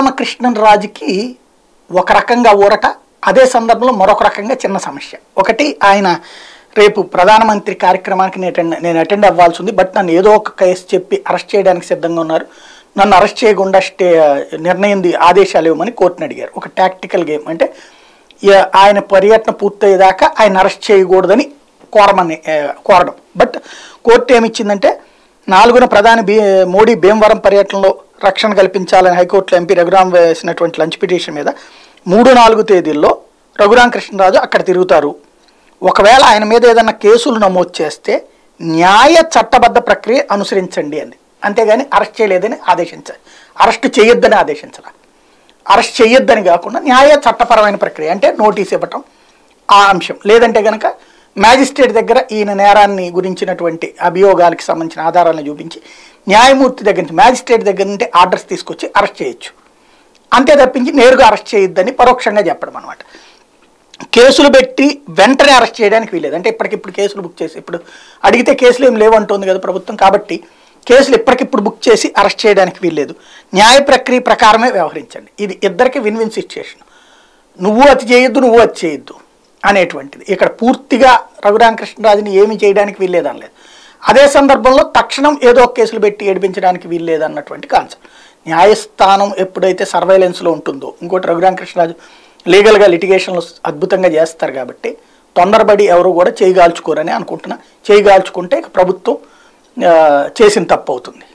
రఘురామకృష్ణరాజుకి ఒక రకంగా ఊరట అదే సందర్భంలో మరొక రకంగా చిన్న సమస్య ఒకటి ఆయన రేపు ప్రధానమంత్రి కార్యక్రమానికి నేను అటెండ్ నేను అటెండ్ అవ్వాల్సి ఉంది బట్ నన్ను ఏదో ఒక కేసు చెప్పి అరెస్ట్ చేయడానికి సిద్ధంగా ఉన్నారు నన్ను అరెస్ట్ చేయకుండా స్టే నిర్ణయం ది- ఆదేశాలు ఇవ్వమని కోర్టుని అడిగారు ఒక టాక్టికల్ గేమ్ అంటే ఈ- ఆయన పర్యటన పూర్తయ్యేదాకా ఆయన అరెస్ట్ చేయకూడదని కోరమని ఏ, కోరడం బట్ కోర్టు ఏమిచ్చిందంటే నాలుగున ప్రధాని బీ మోడీ భీమవరం పర్యటనలో రక్షణ కల్పించాలని హైకోర్టులో ఎంపీ రఘురాం వేసినటువంటి లంచ్ పిటిషన్ మీద మూడు నాలుగు తేదీల్లో రఘురాం కృష్ణరాజు అక్కడ తిరుగుతారు ఒకవేళ ఆయన మీద ఏదైనా కేసులు నమోదు చేస్తే న్యాయ చట్టబద్ధ ప్రక్రియ అనుసరించండి అంది అంతేగాని అరెస్ట్ చేయలేదని ఆదేశించాలి అరెస్ట్ చేయొద్దని ఆదేశించాలి అరెస్ట్ చేయొద్దని కాకుండా న్యాయ చట్టపరమైన ప్రక్రియ అంటే నోటీస్ ఇవ్వటం ఆ అంశం లేదంటే కనుక మ్యాజిస్ట్రేట్ దగ్గర ఈయన నేరాన్ని గురించినటువంటి అభియోగాలకు సంబంధించిన ఆధారాలను చూపించి న్యాయమూర్తి దగ్గర నుంచి మ్యాజిస్ట్రేట్ దగ్గర నుండి ఆర్డర్స్ తీసుకొచ్చి అరెస్ట్ చేయొచ్చు అంతే తప్పించి నేరుగా అరెస్ట్ చేయొద్దని పరోక్షంగా చెప్పడం అనమాట కేసులు పెట్టి వెంటనే అరెస్ట్ చేయడానికి వీలేదు అంటే ఇప్పటికిప్పుడు కేసులు బుక్ చేసి ఇప్పుడు అడిగితే కేసులు ఏం లేవంటుంది కదా ప్రభుత్వం కాబట్టి కేసులు ఇప్పటికిప్పుడు బుక్ చేసి అరెస్ట్ చేయడానికి వీల్లేదు న్యాయ ప్రక్రియ ప్రకారమే వ్యవహరించండి ఇది ఇద్దరికి విన్ విన్ సిచ్యుయేషన్ నువ్వు అతి చేయొద్దు నువ్వు అతి చేయొద్దు అనేటువంటిది ఇక్కడ పూర్తిగా రఘురామకృష్ణరాజుని ఏమి చేయడానికి వీల్లేదనలేదు అదే సందర్భంలో తక్షణం ఏదో ఒక కేసులు పెట్టి ఏడిపించడానికి వీల్లేదు అన్నటువంటి కాన్సెప్ట్ న్యాయస్థానం ఎప్పుడైతే సర్వైలెన్స్లో ఉంటుందో ఇంకోటి రఘురామకృష్ణరాజు లీగల్గా లిటిగేషన్లు అద్భుతంగా చేస్తారు కాబట్టి తొందరపడి ఎవరు కూడా చేయగాల్చుకోరని అనుకుంటున్నా చేయగాల్చుకుంటే ఇక ప్రభుత్వం ఆ, చేసిన తప్పు అవుతుంది